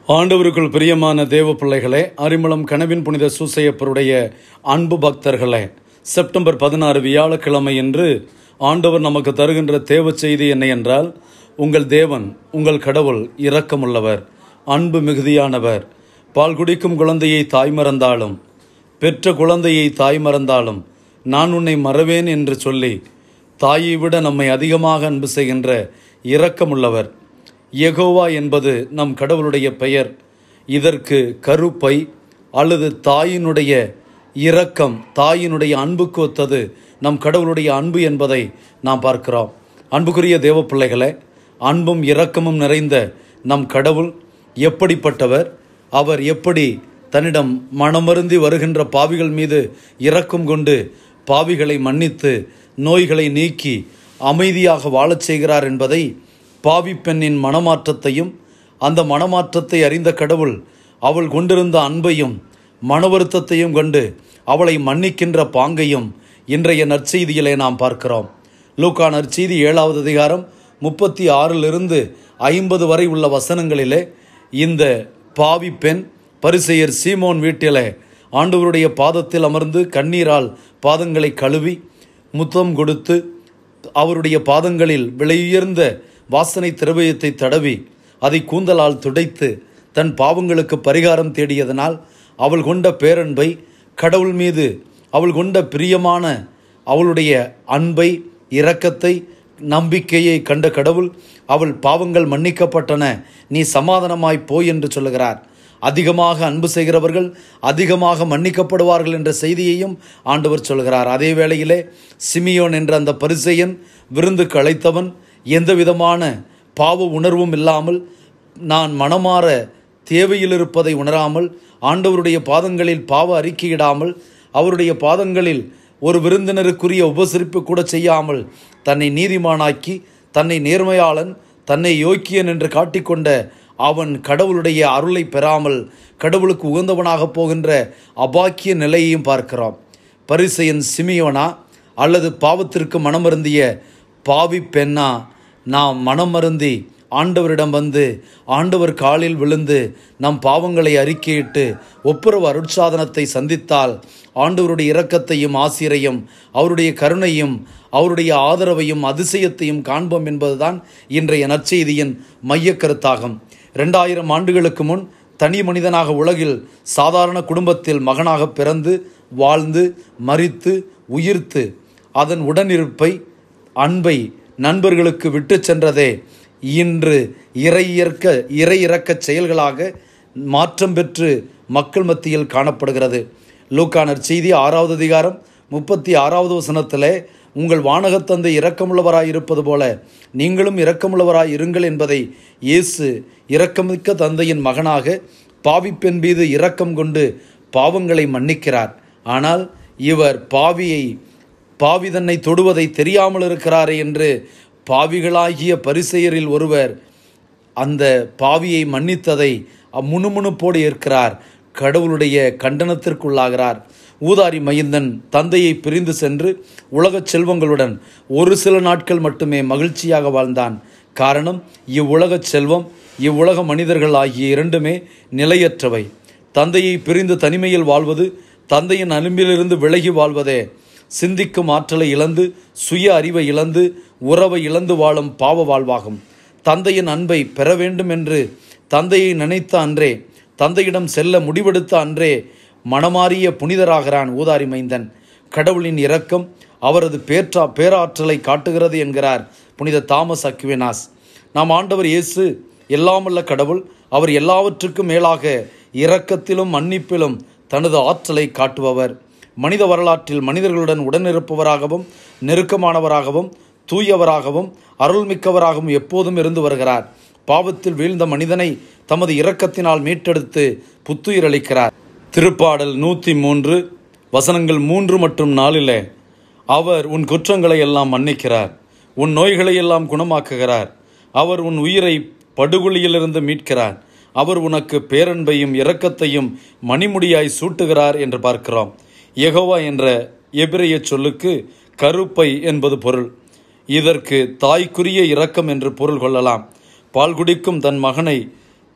ஆண்டவருக்குள் பிரியமான தேவ பிள்ளைகளே அரிமளம் கனவின் புனித சூசையப்பருடைய அன்பு பக்தர்களே செப்டம்பர் பதினாறு வியாழக்கிழமை என்று ஆண்டவர் நமக்கு தருகின்ற தேவ செய்தி என்ன என்றால் உங்கள் தேவன் உங்கள் கடவுள் இரக்கமுள்ளவர் அன்பு மிகுதியானவர் பால் குடிக்கும் குழந்தையை தாய் மறந்தாலும் பெற்ற குழந்தையை தாய் மறந்தாலும் நான் உன்னை மறவேன் என்று சொல்லி தாயை விட நம்மை அதிகமாக அன்பு செய்கின்ற இரக்கமுள்ளவர் யெகோவா என்பது நம் கடவுளுடைய பெயர் இதற்கு கருப்பை அல்லது தாயினுடைய இரக்கம் தாயினுடைய அன்புக்கு ஒத்தது நம் கடவுளுடைய அன்பு என்பதை நாம் பார்க்கிறோம் அன்புக்குரிய தேவ பிள்ளைகளே அன்பும் இரக்கமும் நிறைந்த நம் கடவுள் எப்படிப்பட்டவர் அவர் எப்படி தன்னிடம் மனமருந்தி வருகின்ற பாவிகள் மீது இரக்கம் கொண்டு பாவிகளை மன்னித்து நோய்களை நீக்கி அமைதியாக வாழச் செய்கிறார் என்பதை பாவி பெண்ணின் மனமாற்றத்தையும் அந்த மனமாற்றத்தை அறிந்த கடவுள் அவள் கொண்டிருந்த அன்பையும் மன வருத்தத்தையும் கொண்டு அவளை மன்னிக்கின்ற பாங்கையும் இன்றைய நற்செய்தியிலே நாம் பார்க்கிறோம் லூக்கா நற்செய்தி ஏழாவது அதிகாரம் முப்பத்தி ஆறிலிருந்து ஐம்பது வரை உள்ள வசனங்களிலே இந்த பாவி பெண் பரிசெயர் சீமோன் வீட்டிலே ஆண்டவருடைய பாதத்தில் அமர்ந்து கண்ணீரால் பாதங்களை கழுவி முத்தம் கொடுத்து அவருடைய பாதங்களில் விலையுயர்ந்த வாசனை திரவியத்தை தடவி அதை கூந்தலால் துடைத்து தன் பாவங்களுக்கு பரிகாரம் தேடியதனால் அவள் கொண்ட பேரன்பை கடவுள் மீது அவள் கொண்ட பிரியமான அவளுடைய அன்பை இரக்கத்தை நம்பிக்கையை கண்ட கடவுள் அவள் பாவங்கள் மன்னிக்கப்பட்டன நீ சமாதானமாய் போய் என்று சொல்லுகிறார் அதிகமாக அன்பு செய்கிறவர்கள் அதிகமாக மன்னிக்கப்படுவார்கள் என்ற செய்தியையும் ஆண்டவர் சொல்கிறார் அதே வேளையிலே சிமியோன் என்ற அந்த பரிசெயன் விருந்துக்கு அழைத்தவன் எந்த விதமான பாவ உணர்வும் இல்லாமல் நான் மனமாற தேவையில் இருப்பதை உணராமல் ஆண்டவருடைய பாதங்களில் பாவ அறிக்கையிடாமல் அவருடைய பாதங்களில் ஒரு விருந்தினருக்குரிய உபசரிப்பு கூட செய்யாமல் தன்னை நீதிமானாக்கி தன்னை நேர்மையாளன் தன்னை யோக்கியன் என்று காட்டிக்கொண்ட அவன் கடவுளுடைய அருளை பெறாமல் கடவுளுக்கு உகந்தவனாக போகின்ற அபாக்கிய நிலையையும் பார்க்கிறோம் பரிசையன் சிமியோனா அல்லது பாவத்திற்கு மனமருந்திய பாவி பெண்ணா நாம் மனமருந்தி ஆண்டவரிடம் வந்து ஆண்டவர் காலில் விழுந்து நம் பாவங்களை அறிக்கையிட்டு ஒப்புரவு அருட்சாதனத்தை சந்தித்தால் ஆண்டவருடைய இரக்கத்தையும் ஆசிரையும் அவருடைய கருணையும் அவருடைய ஆதரவையும் அதிசயத்தையும் காண்போம் என்பதுதான் இன்றைய நற்செய்தியின் மையக்கருத்தாகும் ரெண்டாயிரம் ஆண்டுகளுக்கு முன் தனி மனிதனாக உலகில் சாதாரண குடும்பத்தில் மகனாக பிறந்து வாழ்ந்து மறித்து உயிர்த்து அதன் உடனிருப்பை அன்பை நண்பர்களுக்கு விட்டு சென்றதே இன்று இறை இறக்க இறை இறக்க செயல்களாக மாற்றம் பெற்று மக்கள் மத்தியில் காணப்படுகிறது லூக்கானர் செய்தி ஆறாவது அதிகாரம் முப்பத்தி ஆறாவது வசனத்திலே உங்கள் வானகத்தந்தை இரக்கமுள்ளவராய் இருப்பது போல நீங்களும் இரக்கமுள்ளவராய் இருங்கள் என்பதை இயேசு இரக்கமிக்க தந்தையின் மகனாக பாவிப்பெண் மீது இரக்கம் கொண்டு பாவங்களை மன்னிக்கிறார் ஆனால் இவர் பாவியை பாவி தன்னை தொடுவதை தெரியாமல் இருக்கிறாரே என்று பாவிகளாகிய பரிசெயரில் ஒருவர் அந்த பாவியை மன்னித்ததை முணுமுணுப்போடு ஏற்கிறார் கடவுளுடைய கண்டனத்திற்குள்ளாகிறார் ஊதாரி மைந்தன் தந்தையை பிரிந்து சென்று உலகச் செல்வங்களுடன் ஒரு சில நாட்கள் மட்டுமே மகிழ்ச்சியாக வாழ்ந்தான் காரணம் இவ்வுலகச் செல்வம் இவ்வுலக மனிதர்கள் ஆகிய இரண்டுமே நிலையற்றவை தந்தையை பிரிந்து தனிமையில் வாழ்வது தந்தையின் அனும்பிலிருந்து விலகி வாழ்வதே சிந்திக்கும் ஆற்றலை இழந்து சுய அறிவை இழந்து உறவை இழந்து வாழும் பாவ வாழ்வாகும் தந்தையின் அன்பை பெற வேண்டும் என்று தந்தையை நினைத்த அன்றே தந்தையிடம் செல்ல முடிவெடுத்த அன்றே மனமாறிய புனிதராகிறான் ஊதாரி மைந்தன் கடவுளின் இரக்கம் அவரது பேற்றா பேராற்றலை காட்டுகிறது என்கிறார் புனித தாமஸ் அக்வினாஸ் நாம் ஆண்டவர் இயேசு எல்லாமல்ல கடவுள் அவர் எல்லாவற்றுக்கும் மேலாக இரக்கத்திலும் மன்னிப்பிலும் தனது ஆற்றலை காட்டுபவர் மனித வரலாற்றில் மனிதர்களுடன் உடனிருப்பவராகவும் நெருக்கமானவராகவும் தூயவராகவும் அருள்மிக்கவராகவும் எப்போதும் இருந்து வருகிறார் பாவத்தில் வீழ்ந்த மனிதனை தமது இரக்கத்தினால் மீட்டெடுத்து புத்துயிர் அளிக்கிறார் திருப்பாடல் நூற்றி மூன்று வசனங்கள் மூன்று மற்றும் நாலிலே அவர் உன் குற்றங்களை எல்லாம் மன்னிக்கிறார் உன் நோய்களை எல்லாம் குணமாக்குகிறார் அவர் உன் உயிரை படுகொலியிலிருந்து மீட்கிறார் அவர் உனக்கு பேரன்பையும் இரக்கத்தையும் மணிமுடியாய் சூட்டுகிறார் என்று பார்க்கிறோம் யெகோவா என்ற எபிரைய சொல்லுக்கு கருப்பை என்பது பொருள் இதற்கு தாய்க்குரிய இரக்கம் என்று பொருள் கொள்ளலாம் பால் குடிக்கும் தன் மகனை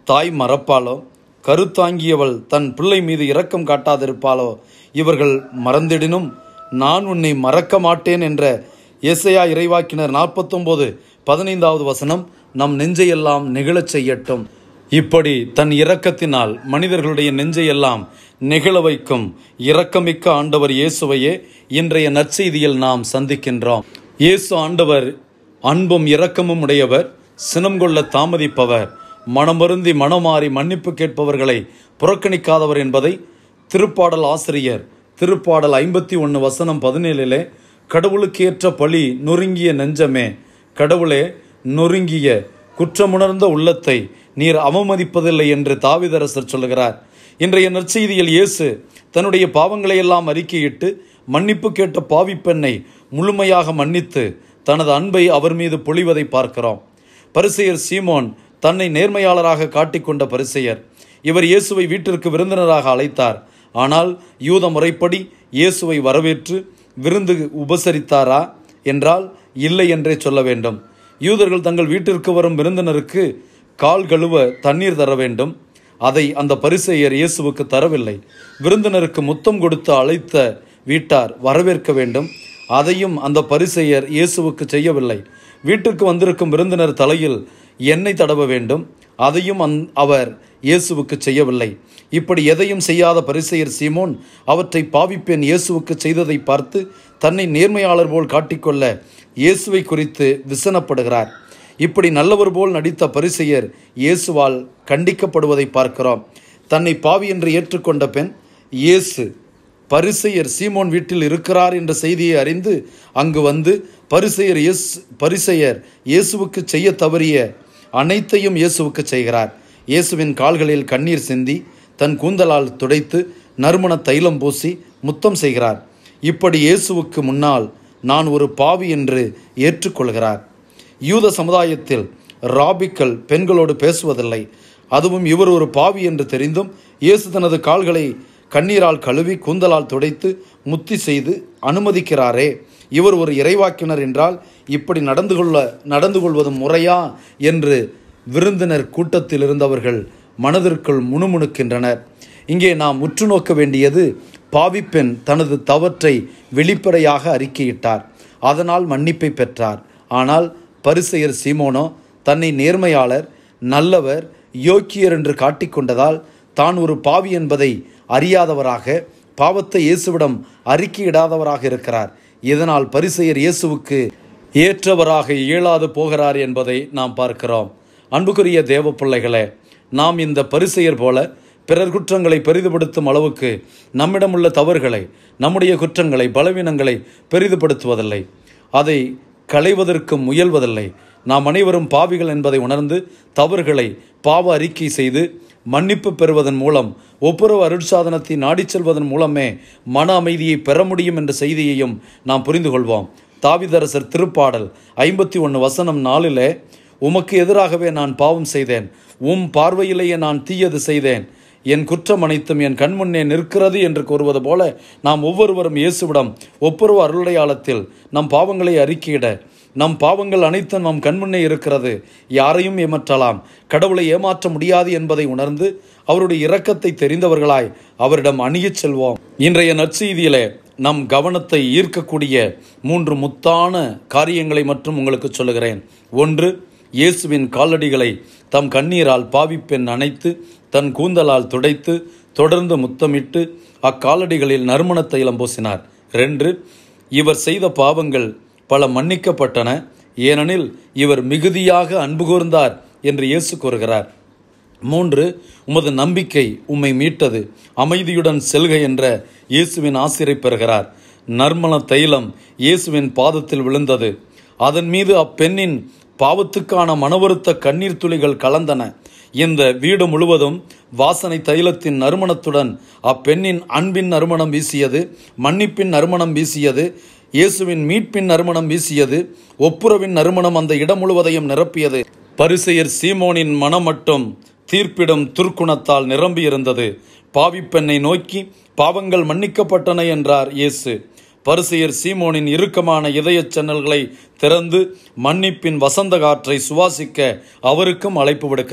தாய் மறப்பாளோ கருத்தாங்கியவள் தன் பிள்ளை மீது இரக்கம் காட்டாதிருப்பாளோ இவர்கள் மறந்திடினும் நான் உன்னை மறக்க மாட்டேன் என்ற எஸ்ஐயா இறைவாக்கினர் நாற்பத்தொம்போது பதினைந்தாவது வசனம் நம் நெஞ்சையெல்லாம் நெகிழச் செய்யட்டும் இப்படி தன் இரக்கத்தினால் மனிதர்களுடைய நெஞ்சையெல்லாம் நெகிழ வைக்கும் இரக்கமிக்க ஆண்டவர் இயேசுவையே இன்றைய நற்செய்தியில் நாம் சந்திக்கின்றோம் இயேசு ஆண்டவர் அன்பும் இரக்கமும் உடையவர் சினம் கொள்ள தாமதிப்பவர் மனமருந்தி மனமாறி மன்னிப்பு கேட்பவர்களை புறக்கணிக்காதவர் என்பதை திருப்பாடல் ஆசிரியர் திருப்பாடல் ஐம்பத்தி ஒன்று வசனம் பதினேழிலே கடவுளுக்கேற்ற பழி நொறுங்கிய நெஞ்சமே கடவுளே நொறுங்கிய குற்றமுணர்ந்த உள்ளத்தை நீர் அவமதிப்பதில்லை என்று தாவிதரசர் சொல்லுகிறார் இன்றைய நற்செய்தியில் இயேசு தன்னுடைய பாவங்களை எல்லாம் அறிக்கையிட்டு மன்னிப்பு கேட்ட பாவி பெண்ணை முழுமையாக மன்னித்து தனது அன்பை அவர் மீது பொழிவதை பார்க்கிறோம் பரிசெயர் சீமோன் தன்னை நேர்மையாளராக காட்டிக்கொண்ட பரிசெயர் இவர் இயேசுவை வீட்டிற்கு விருந்தினராக அழைத்தார் ஆனால் யூத முறைப்படி இயேசுவை வரவேற்று விருந்து உபசரித்தாரா என்றால் இல்லை என்றே சொல்ல வேண்டும் யூதர்கள் தங்கள் வீட்டிற்கு வரும் விருந்தினருக்கு கால் கழுவ தண்ணீர் தர வேண்டும் அதை அந்த பரிசெயர் இயேசுவுக்கு தரவில்லை விருந்தினருக்கு முத்தம் கொடுத்து அழைத்த வீட்டார் வரவேற்க வேண்டும் அதையும் அந்த பரிசெயர் இயேசுவுக்கு செய்யவில்லை வீட்டிற்கு வந்திருக்கும் விருந்தினர் தலையில் எண்ணெய் தடவ வேண்டும் அதையும் அந் அவர் இயேசுவுக்கு செய்யவில்லை இப்படி எதையும் செய்யாத பரிசெயர் சீமோன் அவற்றை பாவிப்பெண் இயேசுவுக்கு செய்ததை பார்த்து தன்னை நேர்மையாளர் போல் காட்டிக்கொள்ள இயேசுவை குறித்து விசனப்படுகிறார் இப்படி நல்லவர் போல் நடித்த பரிசெயர் இயேசுவால் கண்டிக்கப்படுவதை பார்க்கிறோம் தன்னை பாவி என்று ஏற்றுக்கொண்ட பெண் இயேசு பரிசெயர் சீமோன் வீட்டில் இருக்கிறார் என்ற செய்தியை அறிந்து அங்கு வந்து பரிசெயர் இயேசு பரிசெயர் இயேசுவுக்கு செய்ய தவறிய அனைத்தையும் இயேசுவுக்கு செய்கிறார் இயேசுவின் கால்களில் கண்ணீர் சிந்தி தன் கூந்தலால் துடைத்து நறுமண தைலம் பூசி முத்தம் செய்கிறார் இப்படி இயேசுவுக்கு முன்னால் நான் ஒரு பாவி என்று ஏற்றுக்கொள்கிறார் யூத சமுதாயத்தில் ராபிக்கள் பெண்களோடு பேசுவதில்லை அதுவும் இவர் ஒரு பாவி என்று தெரிந்தும் இயேசு தனது கால்களை கண்ணீரால் கழுவி கூந்தலால் துடைத்து முத்தி செய்து அனுமதிக்கிறாரே இவர் ஒரு இறைவாக்கினர் என்றால் இப்படி நடந்து கொள்ள நடந்து கொள்வது முறையா என்று விருந்தினர் கூட்டத்தில் இருந்தவர்கள் மனதிற்குள் முணுமுணுக்கின்றனர் இங்கே நாம் உற்று நோக்க வேண்டியது பாவிப்பெண் தனது தவற்றை வெளிப்படையாக அறிக்கையிட்டார் அதனால் மன்னிப்பை பெற்றார் ஆனால் பரிசெயர் சீமோனோ தன்னை நேர்மையாளர் நல்லவர் யோக்கியர் என்று காட்டிக்கொண்டதால் தான் ஒரு பாவி என்பதை அறியாதவராக பாவத்தை இயேசுவிடம் அறிக்கையிடாதவராக இருக்கிறார் இதனால் பரிசெயர் இயேசுவுக்கு ஏற்றவராக இயலாது போகிறார் என்பதை நாம் பார்க்கிறோம் அன்புக்குரிய தேவ பிள்ளைகளே நாம் இந்த பரிசெயர் போல பிறர் குற்றங்களை பெரிதுபடுத்தும் அளவுக்கு நம்மிடமுள்ள தவறுகளை நம்முடைய குற்றங்களை பலவீனங்களை பெரிதுபடுத்துவதில்லை அதை களைவதற்கு முயல்வதில்லை நாம் அனைவரும் பாவிகள் என்பதை உணர்ந்து தவறுகளை பாவ அறிக்கை செய்து மன்னிப்பு பெறுவதன் மூலம் ஒப்புரவு அருட்சாதனத்தை நாடிச் செல்வதன் மூலமே மன அமைதியை பெற முடியும் என்ற செய்தியையும் நாம் புரிந்து கொள்வோம் தாவிதரசர் திருப்பாடல் ஐம்பத்தி ஒன்று வசனம் நாலிலே உமக்கு எதிராகவே நான் பாவம் செய்தேன் உம் பார்வையிலேயே நான் தீயது செய்தேன் என் குற்றம் அனைத்தும் என் கண்முன்னே நிற்கிறது என்று கூறுவது போல நாம் ஒவ்வொருவரும் இயேசுவிடம் ஒப்புரவு அருளையாளத்தில் நம் பாவங்களை அறிக்கையிட நம் பாவங்கள் அனைத்தும் நம் கண்முன்னே இருக்கிறது யாரையும் ஏமாற்றலாம் கடவுளை ஏமாற்ற முடியாது என்பதை உணர்ந்து அவருடைய இரக்கத்தை தெரிந்தவர்களாய் அவரிடம் அணுகிச் செல்வோம் இன்றைய நற்செய்தியிலே நம் கவனத்தை ஈர்க்கக்கூடிய மூன்று முத்தான காரியங்களை மட்டும் உங்களுக்கு சொல்லுகிறேன் ஒன்று இயேசுவின் காலடிகளை தம் கண்ணீரால் பாவிப்பெண் அணைத்து தன் கூந்தலால் துடைத்து தொடர்ந்து முத்தமிட்டு அக்காலடிகளில் நறுமண தைலம் பூசினார் ரெண்டு இவர் செய்த பாவங்கள் பல மன்னிக்கப்பட்டன ஏனெனில் இவர் மிகுதியாக அன்பு கூர்ந்தார் என்று இயேசு கூறுகிறார் மூன்று உமது நம்பிக்கை உம்மை மீட்டது அமைதியுடன் செல்க என்ற இயேசுவின் ஆசிரை பெறுகிறார் நர்மண தைலம் இயேசுவின் பாதத்தில் விழுந்தது அதன் மீது அப்பெண்ணின் பாவத்துக்கான மனவருத்த கண்ணீர் துளிகள் கலந்தன இந்த வீடு முழுவதும் வாசனை தைலத்தின் நறுமணத்துடன் அப்பெண்ணின் அன்பின் நறுமணம் வீசியது மன்னிப்பின் நறுமணம் வீசியது இயேசுவின் மீட்பின் நறுமணம் வீசியது ஒப்புரவின் நறுமணம் அந்த இடம் முழுவதையும் நிரப்பியது பரிசெயர் சீமோனின் மனம் மட்டும் தீர்ப்பிடும் துர்க்குணத்தால் நிரம்பியிருந்தது பாவிப்பெண்ணை நோக்கி பாவங்கள் மன்னிக்கப்பட்டன என்றார் இயேசு பரிசெயர் சீமோனின் இறுக்கமான இதயச் ஜன்னல்களை திறந்து மன்னிப்பின் வசந்த காற்றை சுவாசிக்க அவருக்கும் அழைப்பு விடுக்கிறார்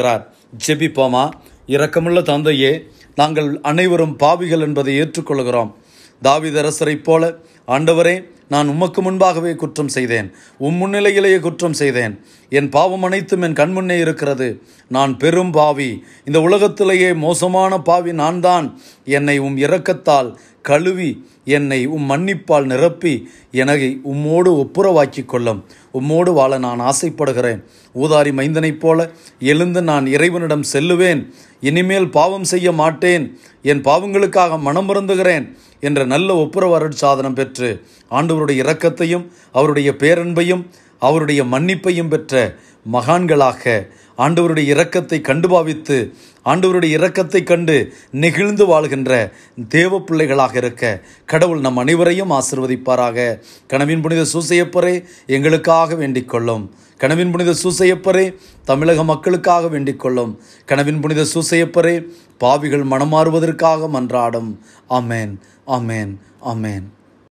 ஜெபிப்போமா இரக்கமுள்ள தந்தையே நாங்கள் அனைவரும் பாவிகள் என்பதை ஏற்றுக்கொள்கிறோம் தாவிதரசரைப் போல ஆண்டவரே நான் உமக்கு முன்பாகவே குற்றம் செய்தேன் உம் முன்னிலையிலேயே குற்றம் செய்தேன் என் பாவம் அனைத்தும் என் கண்முன்னே இருக்கிறது நான் பெரும் பாவி இந்த உலகத்திலேயே மோசமான பாவி நான் தான் என்னை உம் இரக்கத்தால் கழுவி என்னை உம் மன்னிப்பால் நிரப்பி என்னை உம்மோடு ஒப்புரவாக்கிக் கொள்ளும் உம்மோடு வாழ நான் ஆசைப்படுகிறேன் ஊதாரி மைந்தனைப் போல எழுந்து நான் இறைவனிடம் செல்லுவேன் இனிமேல் பாவம் செய்ய மாட்டேன் என் பாவங்களுக்காக மனம் வருந்துகிறேன் என்ற நல்ல ஒப்புரவு அருட்சாதனம் பெற்று ஆண்டவருடைய இரக்கத்தையும் அவருடைய பேரன்பையும் அவருடைய மன்னிப்பையும் பெற்ற மகான்களாக ஆண்டவருடைய இரக்கத்தை கண்டு பாவித்து ஆண்டவருடைய இரக்கத்தை கண்டு நெகிழ்ந்து வாழ்கின்ற தேவ பிள்ளைகளாக இருக்க கடவுள் நம் அனைவரையும் ஆசிர்வதிப்பாராக கனவின் புனித சூசையப்பரே எங்களுக்காக வேண்டிக் கொள்ளும் கனவின் புனித சூசையப்பரே தமிழக மக்களுக்காக வேண்டிக் கொள்ளும் கனவின் புனித சூசையப்பரே பாவிகள் மனமாறுவதற்காக மன்றாடும் ஆமேன் ஆமேன் ஆமேன்